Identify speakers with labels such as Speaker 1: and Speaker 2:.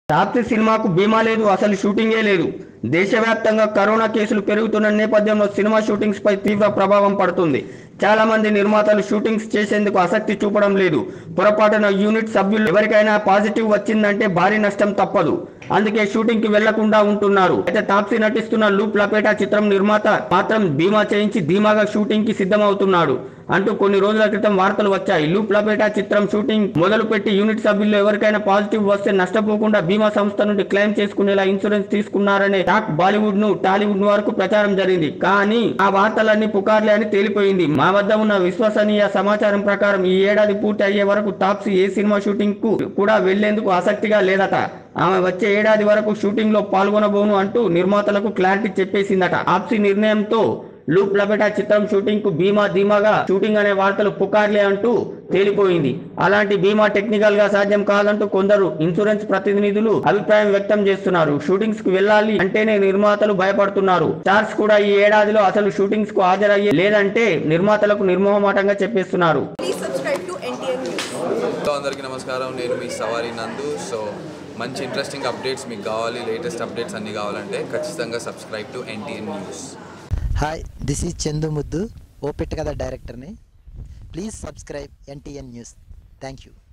Speaker 1: తాప్సీ సినిమాకు బీమా లేదు అసలు షూటింగే లేదు దేశవ్యాప్తంగా కరోనా కేసులు పెరుగుతున్న నేపథ్యంలో సినిమా షూటింగ్స్ పై తీవ్ర ప్రభావం పడుతుంది చాలా మంది నిర్మాతలు షూటింగ్స్ చేసేందుకు ఆసక్తి చూపడం లేదు పొరపాటున యూనిట్ సభ్యులు ఎవరికైనా పాజిటివ్ వచ్చిందంటే భారీ నష్టం తప్పదు అందుకే షూటింగ్ కి వెళ్లకుండా ఉంటున్నారు అయితే తాప్సీ నటిస్తున్న లూప్ లపేటా చిత్రం నిర్మాత మాత్రం బీమా చేయించి ధీమాగా షూటింగ్ కి సిద్ధమవుతున్నాడు అంటూ కొన్ని రోజుల క్రితం వార్తలు వచ్చాయి లూప్ లపేటా చిత్రం షూటింగ్ మొదలు పెట్టి యూనిట్ సభ్యుల్లో ఎవరికైనా పాజిటివ్ వస్తే నష్టపోకుండా బీమా సంస్థ నుండి క్లెయిమ్ చేసుకునేలా ఇన్సూరెన్స్ తీసుకున్నారనే టాక్ బాలీవుడ్ ను టాలీవుడ్ వరకు ప్రచారం జరిగింది కానీ ఆ వార్తలన్నీ పుకార్లే అని తేలిపోయింది మా వద్ద ఉన్న విశ్వసనీయ సమాచారం ప్రకారం ఈ ఏడాది పూర్తి అయ్యే వరకు తాప్సీ ఏ సినిమా షూటింగ్ కు కూడా వెళ్లేందుకు ఆసక్తిగా లేదట ఆమె వచ్చే ఏడాది వరకు షూటింగ్ లో పాల్గొనబోను అంటూ నిర్మాతలకు క్లారిటీ చెప్పేసిందట తాప్సీ నిర్ణయంతో లూప్ లబెటా చిత్రం షూటింగ్ కు బీమా ధీమాగా షూటింగ్ అనే వార్తలు పుకార్లే అంటూ తేలిపోయింది అలాంటి బీమా టెక్నికల్ గా సాధ్యం కాదంటూ కొందరు ఇన్సూరెన్స్ ప్రతినిధులు అభిప్రాయం వ్యక్తం చేస్తున్నారు షూటింగ్స్ కు వెళ్ళాలి అంటేనే నిర్మాతలు భయపడుతున్నారు స్టార్స్ కూడా ఈ ఏడాదిలో అసలు షూటింగ్స్ కు హాజరయ్యే లేదంటే నిర్మాతలకు నిర్మోహమాటంగా చెప్పేస్తున్నారు
Speaker 2: Please subscribe to NTN News.
Speaker 3: Hello అందరికీ నమస్కారం నేను మీ సవారి నందు సో మంచి ఇంట్రెస్టింగ్ అప్డేట్స్ మీకు కావాలి లేటెస్ట్ అప్డేట్స్ అన్నీ కావాలంటే ఖచ్చితంగా subscribe to NTN news
Speaker 4: hi this is Chandu ముద్దు ఓపెట్ కథ డైరెక్టర్ని please subscribe NTN news thank you